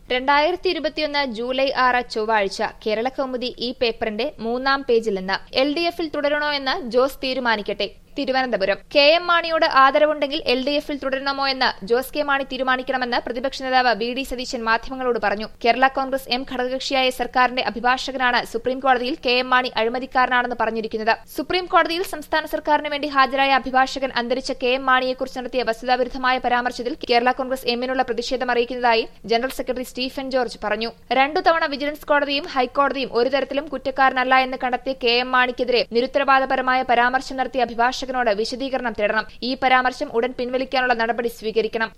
രണ്ടായിരത്തി ഇരുപത്തിയൊന്ന് ജൂലൈ ആറ് ചൊവ്വാഴ്ച കേരള കൗമുദി ഈ പേപ്പറിന്റെ മൂന്നാം പേജിൽ നിന്ന് എൽ ഡി എഫിൽ തുടരണോ എന്ന് ജോസ് തീരുമാനിക്കട്ടെ തിരുവനന്തപുരം കെ എം മാണിയോട് ആദരവുണ്ടെങ്കിൽ എൽ ഡി എഫിൽ തുടരണമോ എന്ന് ജോസ് കെ മാണി തീരുമാനിക്കണമെന്ന് പ്രതിപക്ഷ നേതാവ് വി ഡി സതീശൻ മാധ്യമങ്ങളോട് പറഞ്ഞു കേരള കോൺഗ്രസ് എം ഘടകകക്ഷിയായ സർക്കാരിന്റെ അഭിഭാഷകനാണ് സുപ്രീംകോടതിയിൽ കെ എം മാണി അഴിമതിക്കാരനാണെന്ന് പറഞ്ഞിരിക്കുന്നത് സുപ്രീംകോടതിയിൽ സംസ്ഥാന സർക്കാരിന് വേണ്ടി ഹാജരായ അഭിഭാഷകൻ അന്തരിച്ച കെ എം മാണിയെക്കുറിച്ച് നടത്തിയ വസ്തുതാവിരുദ്ധമായ പരാമർശത്തിൽ കേരള കോൺഗ്രസ് എമ്മിനുള്ള പ്രതിഷേധം അറിയിക്കുന്നതായി ജനറൽ സെക്രട്ടറി സ്റ്റീഫൻ ജോർജ് പറഞ്ഞു രണ്ടു തവണ വിജിലൻസ് കോടതിയും ഹൈക്കോടതിയും ഒരു തരത്തിലും കുറ്റക്കാരനല്ല എന്ന് കണ്ടെത്തിയ കെ എം മാണിക്കെതിരെ നിരുത്തരവാദപരമായ പരാമർശം നടത്തിയ അഭിഭാഷകനോട് വിശദീകരണം തേടണം ഈ പരാമർശം ഉടൻ പിൻവലിക്കാനുള്ള നടപടി സ്വീകരിക്കണം